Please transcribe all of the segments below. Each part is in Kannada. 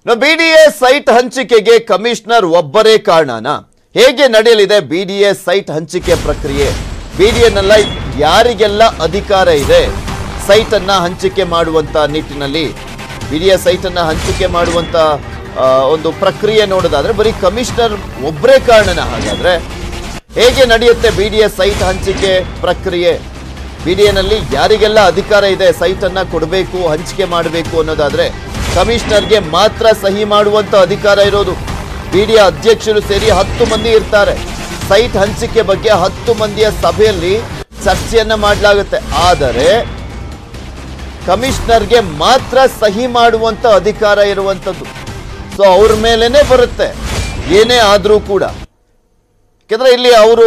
ಬಿಡಿಎ ಸೈಟ್ ಹಂಚಿಕೆಗೆ ಕಮಿಷನರ್ ಒಬ್ಬರೇ ಕಾರಣನ ಹೇಗೆ ನಡೆಯಲಿದೆ ಬಿಡಿಎ ಸೈಟ್ ಹಂಚಿಕೆ ಪ್ರಕ್ರಿಯೆ ಬಿಡಿಎನ್ನೆಲ್ಲ ಯಾರಿಗೆಲ್ಲ ಅಧಿಕಾರ ಇದೆ ಸೈಟ್ ಅನ್ನ ಹಂಚಿಕೆ ಮಾಡುವಂತ ನಿಟ್ಟಿನಲ್ಲಿ ಬಿಡಿಎ ಸೈಟ್ ಅನ್ನ ಹಂಚಿಕೆ ಮಾಡುವಂತ ಆ, ಒಂದು ಪ್ರಕ್ರಿಯೆ ನೋಡೋದಾದ್ರೆ ಬರೀ ಕಮಿಷನರ್ ಒಬ್ಬರೇ ಕಾರಣನ ಹಾಗಾದ್ರೆ ಹೇಗೆ ನಡೆಯುತ್ತೆ ಬಿಡಿಎ ಸೈಟ್ ಹಂಚಿಕೆ ಪ್ರಕ್ರಿಯೆ ಬಿಡಿಎನಲ್ಲಿ ಯಾರಿಗೆಲ್ಲ ಅಧಿಕಾರ ಇದೆ ಸೈಟ್ ಅನ್ನ ಕೊಡಬೇಕು ಹಂಚಿಕೆ ಮಾಡಬೇಕು ಅನ್ನೋದಾದ್ರೆ ಕಮಿಷನರ್ಗೆ ಮಾತ್ರ ಸಹಿ ಮಾಡುವಂತ ಅಧಿಕಾರ ಇರೋದು ಬಿಡಿಎ ಅಧ್ಯಕ್ಷರು ಸೇರಿ ಹತ್ತು ಮಂದಿ ಇರ್ತಾರೆ ಸೈಟ್ ಹಂಚಿಕೆ ಬಗ್ಗೆ ಹತ್ತು ಮಂದಿಯ ಸಭೆಯಲ್ಲಿ ಚರ್ಚೆಯನ್ನ ಮಾಡಲಾಗುತ್ತೆ ಆದರೆ ಕಮಿಷನರ್ಗೆ ಮಾತ್ರ ಸಹಿ ಮಾಡುವಂತ ಅಧಿಕಾರ ಇರುವಂತದ್ದು ಸೊ ಅವ್ರ ಮೇಲೇನೆ ಬರುತ್ತೆ ಏನೇ ಆದ್ರೂ ಕೂಡ ಯಾಕಂದ್ರೆ ಇಲ್ಲಿ ಅವರು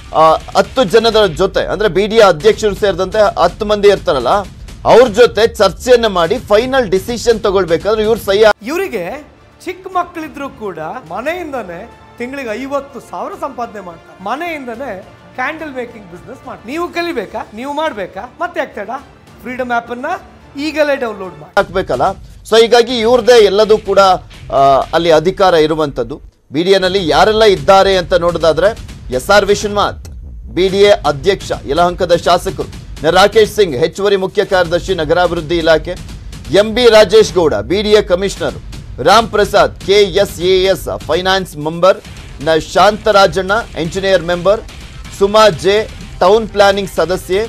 ಹತ್ತು ಜನದ ಜೊತೆ ಅಂದ್ರೆ ಬಿ ಡಿ ಅಧ್ಯಕ್ಷರು ಸೇರಿದಂತೆ ಹತ್ತು ಮಂದಿ ಇರ್ತಾರಲ್ಲ ಅವ್ರ ಜೊತೆ ಚರ್ಚೆಯನ್ನ ಮಾಡಿ ಫೈನಲ್ ಡಿಸಿಷನ್ ತಗೊಳ್ಬೇಕಾದ್ರೆ ಇವ್ರು ಸಹಿ ಇವರಿಗೆ ಚಿಕ್ಕ ಮಕ್ಕಳಿದ್ರು ಕೂಡ ಮನೆಯಿಂದನೇ ತಿಂಗಳಿಗೆ ಐವತ್ತು ಸಾವಿರ ಸಂಪಾದನೆ ಮಾಡ್ತಾರೆ ಮನೆಯಿಂದನೇ ಕ್ಯಾಂಡಲ್ ಮೇಕಿಂಗ್ ಬಿಸ್ನೆಸ್ ಮಾಡಿ ನೀವು ಕಲಿಬೇಕಾ ನೀವು ಮಾಡ್ಬೇಕಾ ಮತ್ತೆ ಆಗ್ತೇಡ ಫ್ರೀಡಮ್ ಆಪ್ ಅನ್ನ ಈಗಲೇ ಡೌನ್ಲೋಡ್ ಮಾಡಿ ಹಾಕ್ಬೇಕಲ್ಲ ಸೊ ಹೀಗಾಗಿ ಇವ್ರದೇ ಎಲ್ಲದೂ ಕೂಡ ಆ, ಅಲ್ಲಿ ಅಧಿಕಾರ ಇರುವಂತದ್ದು ಬಿ ಡಿ ಎನಲ್ಲಿ ಯಾರೆಲ್ಲ ಇದ್ದಾರೆ ಅಂತ ನೋಡೋದಾದ್ರೆ S R Vishwanath B D A ಅಧ್ಯಕ್ಷ ಯಲಹಂಕದ ಶಾಸಕರು ನ. ರಾಕೇಶ್ ಸಿಂಗ್ ಹೆಚ್ಚುವರಿ ಮುಖ್ಯ ಕಾರ್ಯದರ್ಶಿ ನಗರಾಭಿವೃದ್ಧಿ ಇಲಾಖೆ M B Rajesh Gowda BDA commissioner Ram Prasad K S A S finance member ನ Shantharajanna engineer member Suma J town planning ಸದಸ್ಯೆ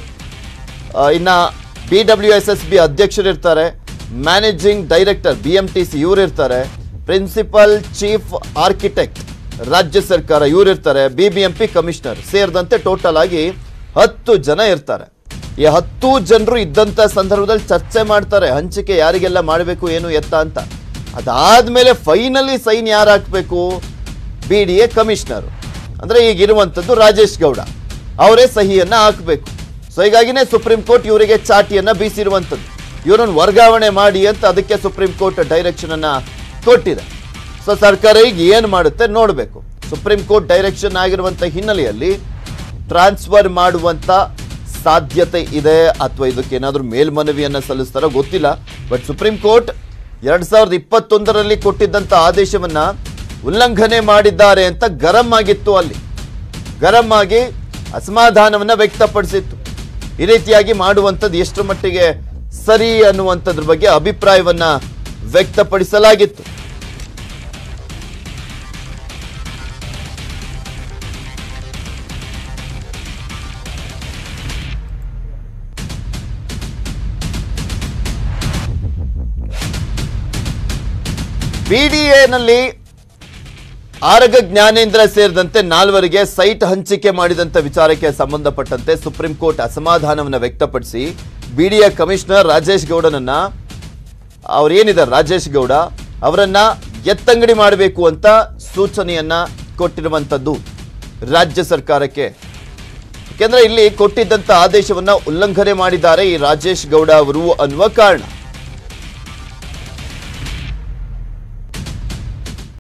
ಆ, ಇನ್ನ B W S S B ಅಧ್ಯಕ್ಷರಿರ್ತಾರೆ managing director B M T C ಇರ್ತಾರೆ ಪ್ರಿನ್ಸಿಪಲ್ ಚೀಫ್ ಆರ್ಕಿಟೆಕ್ಟ್ ರಾಜ್ಯ ಸರ್ಕಾರ ಇರ್ತಾರೆ B B M P commissioner ಸೇರಿದಂತೆ ಟೋಟಲ್ ಆಗಿ ಹತ್ತು ಜನ ಇರ್ತಾರೆ ಈ ಹತ್ತು ಜನರು ಇದ್ದಂಥ ಸಂದರ್ಭದಲ್ಲಿ ಚರ್ಚೆ ಮಾಡ್ತಾರೆ ಹಂಚಿಕೆ ಯಾರಿಗೆಲ್ಲ ಮಾಡಬೇಕು ಏನು ಎತ್ತ ಅಂತ ಅದಾದ್ಮೇಲೆ ಫೈನಲಿ ಸೈನ್ ಯಾರು ಹಾಕ್ಬೇಕು ಬಿ ಡಿ ಎ ಕಮಿಷನರ್ ಅಂದ್ರೆ ಈಗ ಇರುವಂತದ್ದು ರಾಜೇಶ್ ಗೌಡ ಅವರೇ ಸಹಿಯನ್ನ ಹಾಕಬೇಕು ಸೊ ಹೀಗಾಗಿನೇ ಸುಪ್ರೀಂ ಕೋರ್ಟ್ ಇವರಿಗೆ ಚಾಟಿಯನ್ನ ಬೀಸಿರುವಂತದ್ದು ಇವರನ್ನು ವರ್ಗಾವಣೆ ಮಾಡಿ ಅಂತ ಅದಕ್ಕೆ ಸುಪ್ರೀಂ ಕೋರ್ಟ್ ಡೈರೆಕ್ಷನ್ ಅನ್ನ ಕೊಟ್ಟಿದೆ ಸೊ ಸರ್ಕಾರ ಈಗ ಏನ್ ಮಾಡುತ್ತೆ ನೋಡಬೇಕು ಸುಪ್ರೀಂ ಕೋರ್ಟ್ ಡೈರೆಕ್ಷನ್ ಆಗಿರುವಂತ ಹಿನ್ನೆಲೆಯಲ್ಲಿ ಟ್ರಾನ್ಸ್ಫರ್ ಮಾಡುವಂತ ಸಾಧ್ಯತೆ ಇದೆ ಅಥವಾ ಇದಕ್ಕೆ ಏನಾದರೂ ಮೇಲ್ಮನವಿಯನ್ನ ಸಲ್ಲಿಸ್ತಾರೋ ಗೊತ್ತಿಲ್ಲ ಬಟ್ ಸುಪ್ರೀಂ ಕೋರ್ಟ್ ಎರಡ್ ಸಾವಿರದ ಇಪ್ಪತ್ತೊಂದರಲ್ಲಿ ಕೊಟ್ಟಿದ್ದಂತ ಆದೇಶವನ್ನ ಉಲ್ಲಂಘನೆ ಮಾಡಿದ್ದಾರೆ ಅಂತ ಗರಂ ಆಗಿತ್ತು ಅಲ್ಲಿ ಗರಂ ಆಗಿ ಅಸಮಾಧಾನವನ್ನ ವ್ಯಕ್ತಪಡಿಸಿತ್ತು ಈ ರೀತಿಯಾಗಿ ಮಾಡುವಂಥದ್ದು ಎಷ್ಟು ಮಟ್ಟಿಗೆ ಸರಿ ಅನ್ನುವಂಥದ್ರ ಬಗ್ಗೆ ಅಭಿಪ್ರಾಯವನ್ನ ವ್ಯಕ್ತಪಡಿಸಲಾಗಿತ್ತು ಬಿಡಿಎನಲ್ಲಿ ಆರಗ ಜ್ಞಾನೇಂದ್ರ ಸೇರಿದಂತೆ ನಾಲ್ವರಿಗೆ ಸೈಟ್ ಹಂಚಿಕೆ ಮಾಡಿದಂತ ವಿಚಾರಕ್ಕೆ ಸಂಬಂಧಪಟ್ಟಂತೆ ಸುಪ್ರೀಂ ಕೋರ್ಟ್ ಅಸಮಾಧಾನವನ್ನು ವ್ಯಕ್ತಪಡಿಸಿ ಬಿಡಿಎ ಕಮಿಷನರ್ ರಾಜೇಶ್ ಗೌಡನನ್ನ ಅವ್ರೇನಿದ್ದಾರೆ ರಾಜೇಶ್ ಗೌಡ ಅವರನ್ನ ಎತ್ತಂಗಡಿ ಮಾಡಬೇಕು ಅಂತ ಸೂಚನೆಯನ್ನ ಕೊಟ್ಟಿರುವಂತದ್ದು ರಾಜ್ಯ ಸರ್ಕಾರಕ್ಕೆ ಯಾಕೆಂದ್ರೆ ಇಲ್ಲಿ ಕೊಟ್ಟಿದ್ದಂತ ಆದೇಶವನ್ನ ಉಲ್ಲಂಘನೆ ಮಾಡಿದ್ದಾರೆ ಈ ರಾಜೇಶ್ ಗೌಡ ಅವರು ಅನ್ನುವ ಕಾರಣ